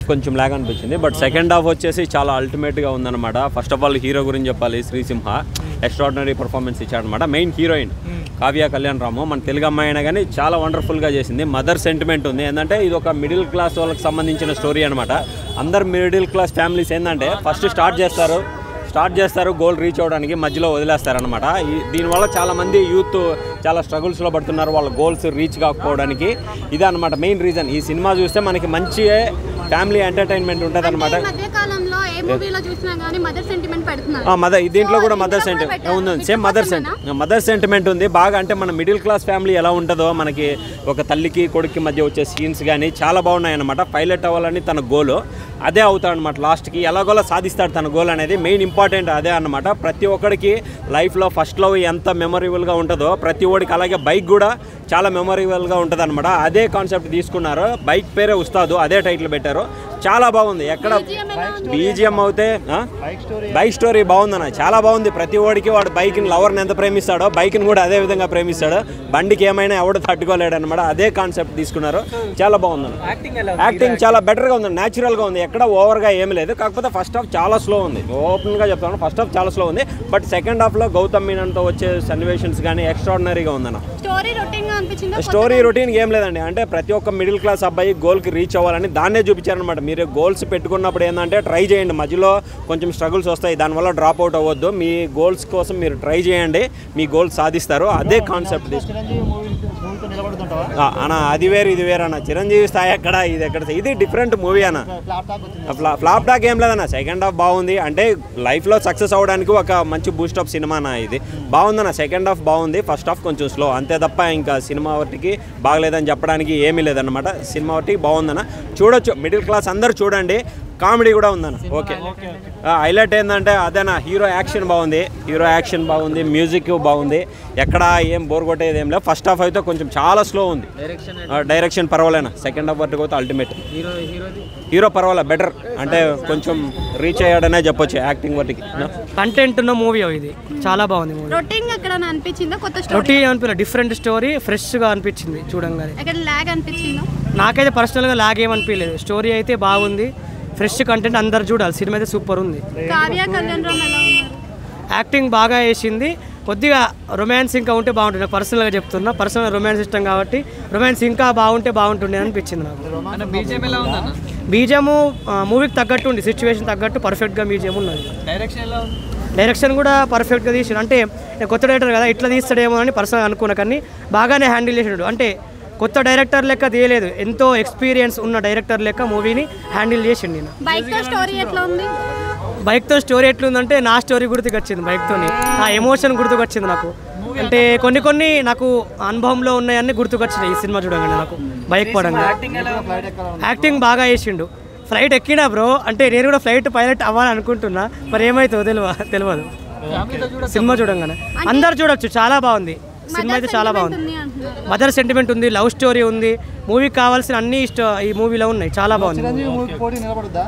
కొంచెం లాగ్ అనిపించింది but second half వచ్చేసి చాలా అల్టిమేట్గా ఉందన్నమాట ఫస్ట్ ఆఫ్ ఆల్ హీరో గురించి చెప్పాలి శ్రీసింహ ఎక్స్ట్రాడినరీ పర్ఫార్మెన్స్ ఇచ్చాడనమాట మెయిన్ హీరోయిన్ కావ్య కళ్యాణ్ రాము మన తెలుగు అమ్మాయి అయినా కానీ చాలా వండర్ఫుల్గా చేసింది మదర్ సెంటిమెంట్ ఉంది ఏంటంటే ఇది ఒక మిడిల్ క్లాస్ వాళ్ళకి సంబంధించిన స్టోరీ అనమాట అందరు మిడిల్ క్లాస్ ఫ్యామిలీస్ ఏంటంటే ఫస్ట్ స్టార్ట్ చేస్తారు స్టార్ట్ చేస్తారు గోల్ రీచ్ అవ్వడానికి మధ్యలో వదిలేస్తారనమాట ఈ దీనివల్ల చాలామంది యూత్ చాలా స్ట్రగుల్స్లో పడుతున్నారు వాళ్ళ గోల్స్ రీచ్ కాకపోవడానికి ఇదే అనమాట మెయిన్ రీజన్ ఈ సినిమా చూస్తే మనకి మంచి ఫ్యామిలీ ఎంటర్టైన్మెంట్ ఉంటుంది అనమాట ఈ మధ్య కాలంలో ఏ మూవీలో చూసినా గానీ మదర్ సెంటిమెంట్ పెడుతున్నారు మదర్ దీంట్లో కూడా So, మదర్ ఇందులో కూడా సెంటిమెంట్ పెట్టారు. ఉంది మీకు సేమ్ మదర్ ఇష్టమేనా? సెంటిమెంట్ మదర్ సెంటిమెంట్ ఉంది బాగా అంటే మన మిడిల్ క్లాస్ ఫ్యామిలీ ఎలా ఉంటుందో మనకి ఒక తల్లికి కొడుక్కి మధ్య వచ్చే సీన్స్ కానీ చాలా బాగున్నాయి అనమాట పైలట్ అవ్వాలని తన గోల్ అదే అవుతాడు అనమాట లాస్ట్కి ఎలాగోలా సాధిస్తాడు తన గోల్ అనేది మెయిన్ ఇంపార్టెంట్ అదే అనమాట ప్రతి ఒక్కడికి లైఫ్లో ఫస్ట్ లవ్ ఎంత మెమొరబుల్గా ఉంటుందో ప్రతి ఒక్కడికి అలాగే బైక్ కూడా చాలా మెమొరబుల్గా ఉంటుంది అనమాట అదే కాన్సెప్ట్ తీసుకున్నారు బైక్ పేరే ఉస్తాదు అదే టైటిల్ పెట్టారు చాలా బాగుంది ఎక్కడ BGM ఎలా ఉంది? బీజిఎం అవుతే ఆ? బైక్ స్టోరీ బాగుందన్న చాలా బాగుంది ప్రతి ఓడికి వాడు బైక్ని లవర్ని ఎంత ప్రేమిస్తాడో బైక్ని కూడా అదే విధంగా ప్రేమిస్తాడు బండికి ఏమైనా ఎవడు తట్టుకోలేడు అనమాట అదే కాన్సెప్ట్ తీసుకున్నారు చాలా బాగుందన్న యాక్టింగ్ ఎలా యాక్టింగ్ చాలా బెటర్గా ఉంది న్యాచురల్గా ఉంది ఎక్కడ ఓవర్గా ఏమీ లేదు కాకపోతే ఫస్ట్ హాఫ్ చాలా స్లో ఉంది ఓపెన్గా చెప్తాను ఫస్ట్ హాఫ్ చాలా స్లో ఉంది బట్ సెకండ్ హాఫ్లో గౌతమ్ మీనన్తో వచ్చే సన్నివేషన్స్ కానీ ఎక్స్ట్రాడినరీగా ఉందన్న స్టోరీ రొటీన్ గా అనిపించిందా స్టోరీ రొటీన్ ఏం లేదండి అంటే ప్రతి ఒక్క మిడిల్ క్లాస్ అబ్బాయి గోల్కి రీచ్ అవ్వాలని దాన్నే చూపించారనమాట మీరు గోల్స్ పెట్టుకున్నప్పుడు ఏంటంటే ట్రై చేయండి మధ్యలో కొంచెం స్ట్రగుల్స్ వస్తాయి దానివల్ల డ్రాప్ అవుట్ అవ్వద్దు మీ గోల్స్ కోసం మీరు ట్రై చేయండి మీ గోల్స్ సాధిస్తారు అదే కాన్సెప్ట్ తీసుకు చిరంజీవి మూవీ మూవీతో నిలబడుతుంటావా ఆ, అన్న అది వేరు ఇది వేరు అన్న చిరంజీవి స్థాయి ఎక్కడ ఇది ఎక్కడ ఇది డిఫరెంట్ మూవీ అన్న ఫ్లాప్ టాక్ వచ్చింది ఫ్లా ఫ్లాప్ టాక్ ఏం లేదన్న సెకండ్ హాఫ్ బాగుంది అంటే లైఫ్లో సక్సెస్ అవ్వడానికి ఒక మంచి బూస్ట్ అప్ సినిమా అన్న ఇది బాగుందన్న సెకండ్ హాఫ్ బాగుంది ఫస్ట్ హాఫ్ కొంచెం స్లో అంతే తప్ప ఇంకా సినిమా ఒకటికి బాగలేదని చెప్పడానికి ఏమీ లేదన్నమాట సినిమా ఒకటి బాగుందన్న చూడొచ్చు మిడిల్ క్లాస్ అందరూ చూడండి కామెడీ కూడా ఉందన్న ఓకే హైలైట్ ఏంటంటే అదేనా హీరో యాక్షన్ బాగుంది హీరో యాక్షన్ బాగుంది మ్యూజిక్ బాగుంది ఎక్కడ ఏం బోర్ కొట్టేది ఏం లేదు ఫస్ట్ హాఫ్ అయితే కొంచెం చాలా స్లో ఉంది డైరెక్షన్ డైరెక్షన్ పర్వాలేనా సెకండ్ హాఫ్ వరకు అయితే అల్టిమేట్ హీరో హీరోది హీరో పర్వాలే బెటర్ అంటే కొంచెం రీచ్ అయ్యాడనే చెప్పొచ్చు యాక్టింగ్ వాటికి కంటెంట్ ఉన్న మూవీ ఇది చాలా బాగుంది మూవీ రొటీన్ ఎక్కడ అనిపించిందా కొత్త స్టోరీ రొటీన్ అనిపించలేదు డిఫరెంట్ స్టోరీ ఫ్రెష్గా అనిపించింది చూడంగానే ఎక్కడ లాగ్ అనిపించిందా నాకైతే పర్సనల్గా లాగ్ ఏమనిపించలేదు స్టోరీ అయితే బాగుంది ఫ్రెష్ కంటెంట్ అందరు చూడాలి సినిమా అయితే సూపర్ ఉంది కావ్య కళ్యాణ్ రామ్ ఎలా ఉన్నారు యాక్టింగ్ బాగా వేసింది కొద్దిగా రొమాన్స్ ఇంకా ఉంటే బాగుంటుంది నాకు పర్సనల్గా చెప్తున్నా పర్సనల్ రొమాన్స్ ఇష్టం కాబట్టి రొమాన్స్ ఇంకా బాగుంటే బాగుంటుండే అనిపించింది నాకు అంటే బీజేపీ ఎలా ఉందన్న బీజము మూవీకి తగ్గట్టు ఉంది సిచ్యువేషన్ తగ్గట్టు పర్ఫెక్ట్గా బీజం ఉన్నది డైరెక్షన్ ఎలా ఉంది డైరెక్షన్ కూడా పర్ఫెక్ట్గా తీసాడు అంటే నేను కొత్త డైరెక్టర్ కదా ఇట్లా తీస్తాడేమో అని పర్సనల్ అనుకున్నా కానీ బాగానే హ్యాండిల్ చేసాడు అంటే కొత్త డైరెక్టర్ లెక్క తీయలేదు ఎంతో ఎక్స్పీరియన్స్ ఉన్న డైరెక్టర్ లెక్క మూవీని హ్యాండిల్ చేసిండు నేను బైక్ తో స్టోరీ ఎట్లా ఉంది బైక్తో స్టోరీ ఎట్లుందంటే నా స్టోరీ గుర్తుకొచ్చింది బైక్తోని ఆ ఎమోషన్ గుర్తుకొచ్చింది నాకు అంటే కొన్ని కొన్ని నాకు అనుభవంలో ఉన్నాయన్నీ గుర్తుకొచ్చినాయి ఈ సినిమా చూడగానే నాకు బైక్ పడంగా యాక్టింగ్ ఎలా ఉంది యాక్టింగ్ బాగా వేసిండు ఫ్లైట్ ఎక్కినా బ్రో అంటే నేను కూడా ఫ్లైట్ పైలట్ అవ్వాలని అనుకుంటున్నా మరి ఏమైతుందో తెలియదు తెలియదు ఫ్యామిలీతో చూడ సినిమా చూడంగానే అందరు చూడొచ్చు చాలా బాగుంది సినిమా అయితే చాలా బాగుంది ఉంది అంటున్నారు మదర్ సెంటిమెంట్ ఉంది లవ్ స్టోరీ ఉంది మూవీకి కావాల్సిన అన్ని ఇష్ట ఈ మూవీలో ఉన్నాయి చాలా బాగుంది చిరంజీవి మూవీ పోటీ నిలబడుద్దా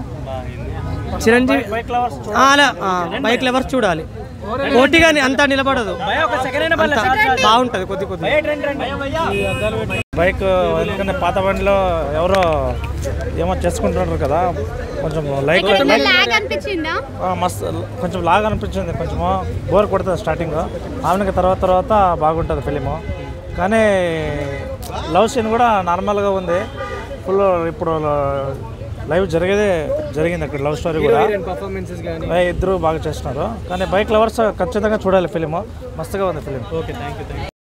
చిరంజీవి ఆ, అలా బైక్ లవర్స్ చూడాలి పోటీగా అంతా నిలబడదు ఒక సెకండ్ అయినా అంతా బాగుంటది కొద్ది కొద్ది బైక్ ఎందుకంటే పాత బండిలో ఎవరో ఏమో చేసుకుంటున్నారు కదా కొంచెం లైక్ ఎక్కడ లాగ్ అనిపించిందా మస్తు కొంచెం లాగా అనిపించింది కొంచెం బోర్ కొడుతుంది స్టార్టింగ్ ఆమెకి తర్వాత తర్వాత బాగుంటుంది ఫిలిము కానీ లవ్ సీన్ కూడా నార్మల్గా ఉంది ఫుల్ ఇప్పుడు లైవ్ జరిగేదే జరిగింది అక్కడ లవ్ స్టోరీ కూడా పర్ఫార్మెన్సెస్ కానీ ఏ, ఇద్దరు బాగా చేస్తున్నారు కానీ బైక్ లవర్స్ ఖచ్చితంగా చూడాలి ఫిలిం మస్తుగా ఉంది film okay thank you thank you